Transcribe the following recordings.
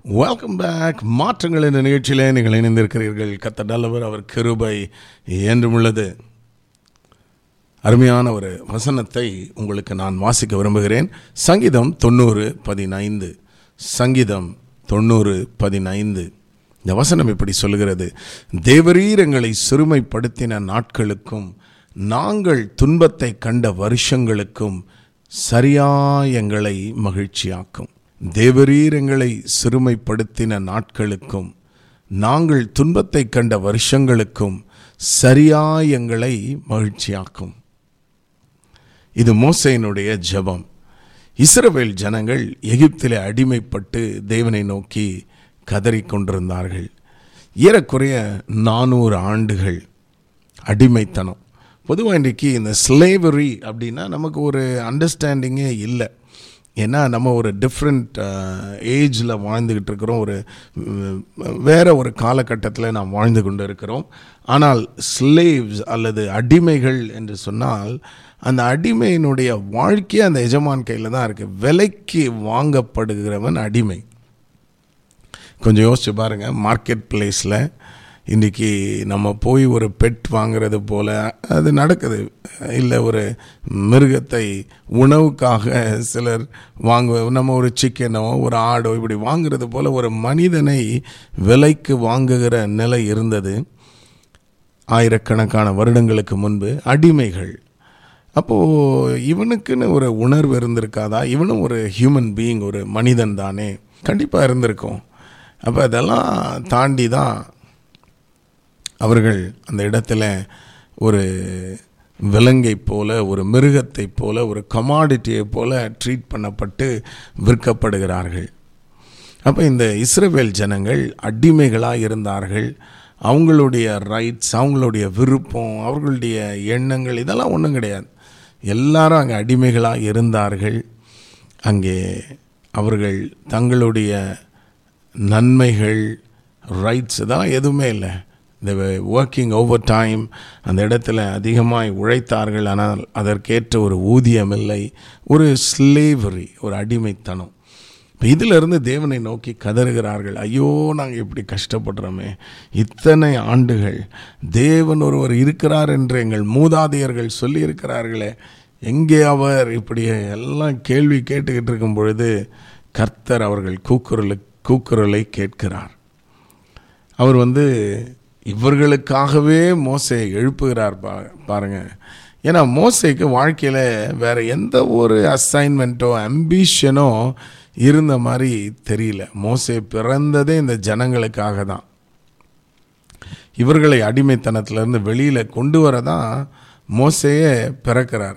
welcome back மாற்றங்கள் என்ற நிகழ்ச்சியிலே நீங்கள் இணைந்திருக்கிறீர்கள் கத்த நல்லவர் அவர் கிருபை என்றும் உள்ளது அருமையான ஒரு வசனத்தை உங்களுக்கு நான் வாசிக்க விரும்புகிறேன் சங்கீதம் தொண்ணூறு பதினைந்து சங்கீதம் தொண்ணூறு பதினைந்து இந்த வசனம் இப்படி சொல்லுகிறது தேவரீர் எங்களை சிறுமைப்படுத்தின நாட்களுக்கும் நாங்கள் துன்பத்தை கண்ட வருஷங்களுக்கும் சரியாய் எங்களை மகிழ்ச்சியாக்கும் தேவரீர் எங்களை சிறுமைப்படுத்தின நாட்களுக்கும் நாங்கள் துன்பத்தை கண்ட வருஷங்களுக்கும் சரியாய் எங்களை மகிழ்ச்சியாக்கும் இது மோசையினுடைய ஜெபம் இஸ்ரவேல் ஜனங்கள் எகிப்திலே அடிமைப்பட்டு தேவனை நோக்கி கதறிக்கொண்டிருந்தார்கள் ஏறக்குறைய நானூறு ஆண்டுகள் அடிமைத்தனம் பொதுவாக இன்றைக்கி இந்த ஸ்லேவரி அப்படின்னா நமக்கு ஒரு அண்டர்ஸ்டாண்டிங்கே இல்லை ஏன்னா நம்ம ஒரு டிஃப்ரெண்ட் ஏஜில் வாழ்ந்துக்கிட்டு இருக்கிறோம் ஒரு வேறு ஒரு காலகட்டத்தில் நாம் வாழ்ந்து கொண்டு இருக்கிறோம் ஆனால் ஸ்லேவ்ஸ் அல்லது அடிமைகள் என்று சொன்னால் அந்த அடிமையினுடைய வாழ்க்கையே அந்த எஜமான் கையில் தான் இருக்குது விலைக்கு வாங்கப்படுகிறவன் அடிமை கொஞ்சம் யோசிச்சு பாருங்கள் மார்க்கெட் பிளேஸில் இன்றைக்கி நம்ம போய் ஒரு பெட் வாங்கிறது போல் அது நடக்குது இல்லை ஒரு மிருகத்தை உணவுக்காக சிலர் வாங்க நம்ம ஒரு சிக்கனோ ஒரு ஆடோ இப்படி வாங்குறது போல் ஒரு மனிதனை விலைக்கு வாங்குகிற நிலை இருந்தது ஆயிரக்கணக்கான வருடங்களுக்கு முன்பு அடிமைகள் அப்போது இவனுக்குன்னு ஒரு உணர்வு இருந்திருக்காதா இவனும் ஒரு ஹியூமன் பீயிங் ஒரு மனிதன் தானே கண்டிப்பாக இருந்திருக்கும் அப்போ அதெல்லாம் தாண்டி தான் அவர்கள் அந்த இடத்துல ஒரு விலங்கை போல ஒரு மிருகத்தை போல ஒரு கமாடிட்டியை போல ட்ரீட் பண்ணப்பட்டு விற்கப்படுகிறார்கள் அப்போ இந்த இஸ்ரேவேல் ஜனங்கள் அடிமைகளாக இருந்தார்கள் அவங்களுடைய ரைட்ஸ் அவங்களுடைய விருப்பம் அவர்களுடைய எண்ணங்கள் இதெல்லாம் ஒன்றும் கிடையாது எல்லாரும் அங்கே அடிமைகளாக இருந்தார்கள் அங்கே அவர்கள் தங்களுடைய நன்மைகள் ரைட்ஸ் இதெல்லாம் எதுவுமே இல்லை இந்த ஒர்க்கிங் ஓவர் டைம் அந்த இடத்துல அதிகமாய் உழைத்தார்கள் ஆனால் அதற்கேற்ற ஒரு ஊதியம் இல்லை ஒரு ஸ்லேவரி ஒரு அடிமைத்தனம் இப்போ இதிலிருந்து தேவனை நோக்கி கதறுகிறார்கள் ஐயோ நாங்கள் இப்படி கஷ்டப்படுறோமே இத்தனை ஆண்டுகள் தேவன் ஒருவர் இருக்கிறார் என்று எங்கள் மூதாதையர்கள் சொல்லியிருக்கிறார்களே எங்கே அவர் இப்படி எல்லாம் கேள்வி கேட்டுக்கிட்டு இருக்கும் பொழுது கர்த்தர் அவர்கள் கூக்குரலை கூக்குரலை கேட்கிறார் அவர் வந்து இவர்களுக்காகவே மோசையை எழுப்புகிறார் பா பாருங்க ஏன்னா மோசைக்கு வாழ்க்கையில் வேறு எந்த ஒரு அசைன்மெண்ட்டோ அம்பிஷனோ இருந்த மாதிரி தெரியல மோசை பிறந்ததே இந்த ஜனங்களுக்காக தான் இவர்களை அடிமைத்தனத்திலேருந்து வெளியில் கொண்டு வர தான் மோசையே பிறக்கிறார்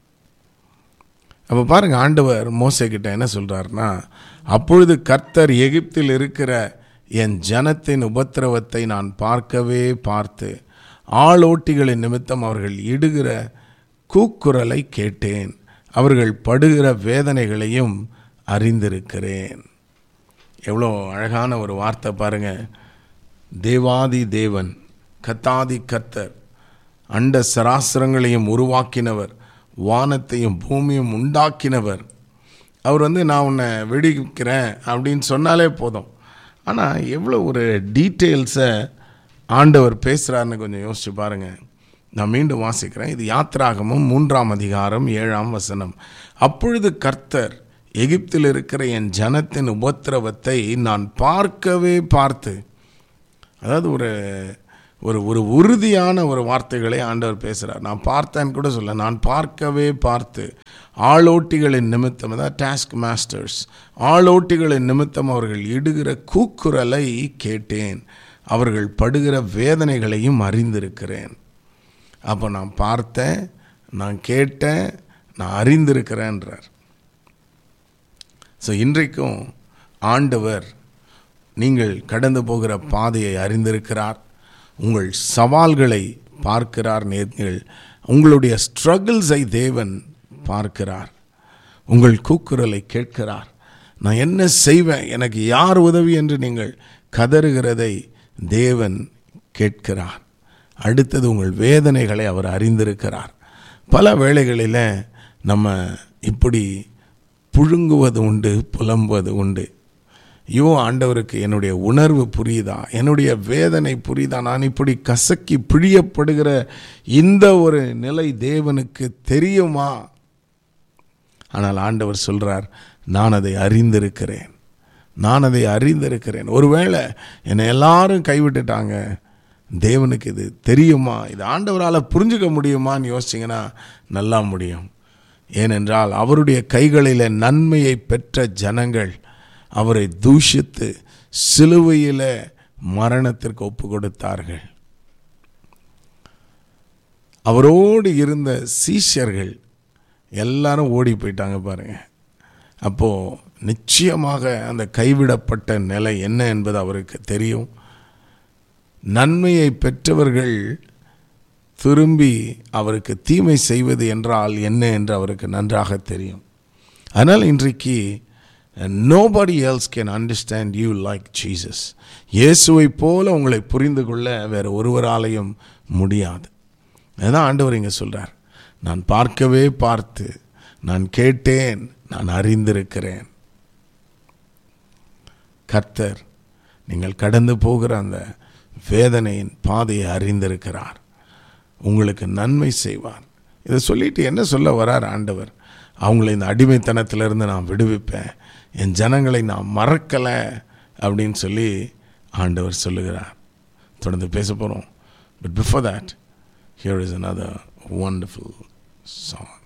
அப்போ பாருங்கள் ஆண்டவர் மோசைக்கிட்ட என்ன சொல்கிறாருன்னா அப்பொழுது கர்த்தர் எகிப்தில் இருக்கிற என் ஜனத்தின் உபத்திரவத்தை நான் பார்க்கவே பார்த்து ஆளோட்டிகளின் நிமித்தம் அவர்கள் இடுகிற கூக்குரலை கேட்டேன் அவர்கள் படுகிற வேதனைகளையும் அறிந்திருக்கிறேன் எவ்வளோ அழகான ஒரு வார்த்தை பாருங்க தேவாதி தேவன் கத்தாதி கத்தர் அண்ட சராசரங்களையும் உருவாக்கினவர் வானத்தையும் பூமியும் உண்டாக்கினவர் அவர் வந்து நான் உன்னை வெடிக்கிறேன் அப்படின்னு சொன்னாலே போதும் ஆனால் எவ்வளோ ஒரு டீட்டெயில்ஸை ஆண்டவர் பேசுகிறாருன்னு கொஞ்சம் யோசிச்சு பாருங்கள் நான் மீண்டும் வாசிக்கிறேன் இது யாத்ராகமும் மூன்றாம் அதிகாரம் ஏழாம் வசனம் அப்பொழுது கர்த்தர் எகிப்தில் இருக்கிற என் ஜனத்தின் உபத்திரவத்தை நான் பார்க்கவே பார்த்து அதாவது ஒரு ஒரு ஒரு உறுதியான ஒரு வார்த்தைகளை ஆண்டவர் பேசுகிறார் நான் பார்த்தேன்னு கூட சொல்ல நான் பார்க்கவே பார்த்து ஆளோட்டிகளின் நிமித்தம் அதாவது டாஸ்க் மாஸ்டர்ஸ் ஆளோட்டிகளின் நிமித்தம் அவர்கள் இடுகிற கூக்குரலை கேட்டேன் அவர்கள் படுகிற வேதனைகளையும் அறிந்திருக்கிறேன் அப்போ நான் பார்த்தேன் நான் கேட்டேன் நான் அறிந்திருக்கிறேன்றார் ஸோ இன்றைக்கும் ஆண்டவர் நீங்கள் கடந்து போகிற பாதையை அறிந்திருக்கிறார் உங்கள் சவால்களை பார்க்கிறார் நீங்கள் உங்களுடைய ஸ்ட்ரகிள்ஸை தேவன் பார்க்கிறார் உங்கள் கூக்குரலை கேட்கிறார் நான் என்ன செய்வேன் எனக்கு யார் உதவி என்று நீங்கள் கதறுகிறதை தேவன் கேட்கிறார் அடுத்தது உங்கள் வேதனைகளை அவர் அறிந்திருக்கிறார் பல வேளைகளில் நம்ம இப்படி புழுங்குவது உண்டு புலம்புவது உண்டு ஐயோ ஆண்டவருக்கு என்னுடைய உணர்வு புரியுதா என்னுடைய வேதனை புரியுதா நான் இப்படி கசக்கி பிழியப்படுகிற இந்த ஒரு நிலை தேவனுக்கு தெரியுமா ஆனால் ஆண்டவர் சொல்றார் நான் அதை அறிந்திருக்கிறேன் நான் அதை அறிந்திருக்கிறேன் ஒருவேளை என்னை எல்லாரும் கைவிட்டுட்டாங்க தேவனுக்கு இது தெரியுமா இது ஆண்டவரால் புரிஞ்சுக்க முடியுமான்னு யோசிச்சிங்கன்னா நல்லா முடியும் ஏனென்றால் அவருடைய கைகளில் நன்மையை பெற்ற ஜனங்கள் அவரை தூஷித்து சிலுவையில் மரணத்திற்கு ஒப்பு கொடுத்தார்கள் அவரோடு இருந்த சீஷர்கள் எல்லாரும் ஓடி போயிட்டாங்க பாருங்க அப்போது நிச்சயமாக அந்த கைவிடப்பட்ட நிலை என்ன என்பது அவருக்கு தெரியும் நன்மையை பெற்றவர்கள் திரும்பி அவருக்கு தீமை செய்வது என்றால் என்ன என்று அவருக்கு நன்றாக தெரியும் அதனால் இன்றைக்கு nobody else can understand you like Jesus இயேசுவை போல உங்களை புரிந்து கொள்ள வேறு ஒருவராலையும் முடியாது அதுதான் ஆண்டவர் இங்கே சொல்கிறார் நான் பார்க்கவே பார்த்து நான் கேட்டேன் நான் அறிந்திருக்கிறேன் கர்த்தர் நீங்கள் கடந்து போகிற அந்த வேதனையின் பாதையை அறிந்திருக்கிறார் உங்களுக்கு நன்மை செய்வார் இதை சொல்லிட்டு என்ன சொல்ல வரார் ஆண்டவர் அவங்கள இந்த அடிமைத்தனத்திலிருந்து நான் விடுவிப்பேன் என் ஜனங்களை நான் மறக்கலை அப்படின்னு சொல்லி ஆண்டவர் சொல்லுகிறார் தொடர்ந்து பேச போகிறோம் but before that here is another wonderful song